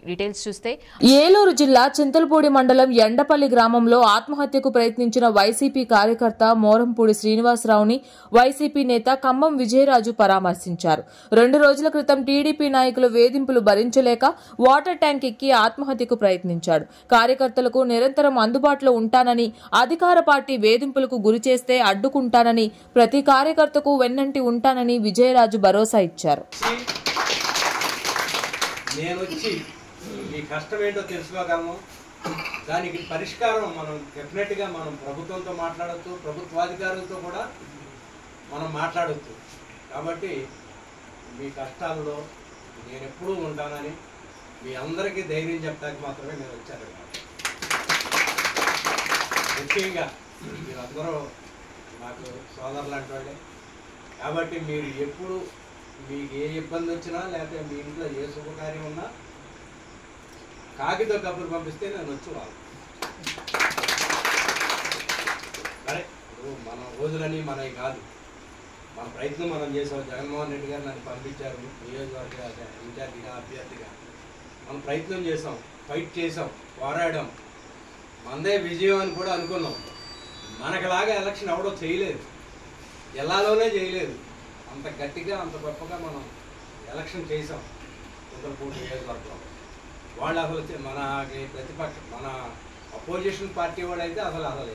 details చూస్తే ఏలూరు జిల్లా చింతలపూడి మండలం ఎండపల్లి గ్రామంలో ఆత్మహత్యకు ప్రయత్నించిన వైసీపీ కార్యకర్త మోరంపూడి శ్రీనివాసరావుని వైసీపీ నేత ఖమ్మం విజయరాజు పరామర్శించారు రెండు రోజుల క్రితం టీడీపీ నాయకుల వేధింపులు భరించలేక వాటర్ ట్యాంక్ ఎక్కి ఆత్మహత్యకు ప్రయత్నించాడు కార్యకర్తలకు నిరంతరం అందుబాటులో ఉంటానని అధికార పార్టీ వేధింపులకు గురి చేస్తే అడ్డుకుంటానని ప్రతి కార్యకర్తకు వెన్నంటి ఉంటానని విజయరాజు భరోసా ఇచ్చారు నేను వచ్చి మీ కష్టం ఏంటో తెలుసుకోగలను దానికి పరిష్కారం మనం డెఫినెట్గా మనం ప్రభుత్వంతో మాట్లాడొచ్చు ప్రభుత్వాధికారులతో కూడా మనం మాట్లాడొచ్చు కాబట్టి మీ కష్టాల్లో నేను ఎప్పుడూ ఉంటానని మీ అందరికీ ధైర్యం చెప్పడానికి మాత్రమే నేను వచ్చాను ముఖ్యంగా మీరందరూ నాకు సోదరులు లాంటి వాళ్ళే కాబట్టి మీరు ఎప్పుడు మీకు ఏ ఇబ్బంది వచ్చినా లేకపోతే మీ ఇంట్లో ఏ శుభకార్యం ఉన్నా కాకితో కబురు పంపిస్తే నేను వచ్చి వాళ్ళు సరే ఇప్పుడు మన రోజులని మనవి కాదు మన ప్రయత్నం మనం చేసాం జగన్మోహన్ రెడ్డి గారు నన్ను పంపించారు నియోజకవర్గ ఇన్ఛార్జిగా అభ్యర్థిగా మనం ప్రయత్నం చేసాం ఫైట్ చేసాం పోరాడాం మనదే విజయం అని కూడా అనుకున్నాం మనకులాగా ఎలక్షన్ ఎవడో చేయలేదు జిల్లాలోనే చేయలేదు అంత గట్టిగా అంత గొప్పగా మనం ఎలక్షన్ చేసాం చింతలపూడి నియోజకవర్గంలో వాళ్ళు అసలు చే- మన ప్రతిపక్ష మన అపోజిషన్ పార్టీ వాడు అయితే అసలు అసలు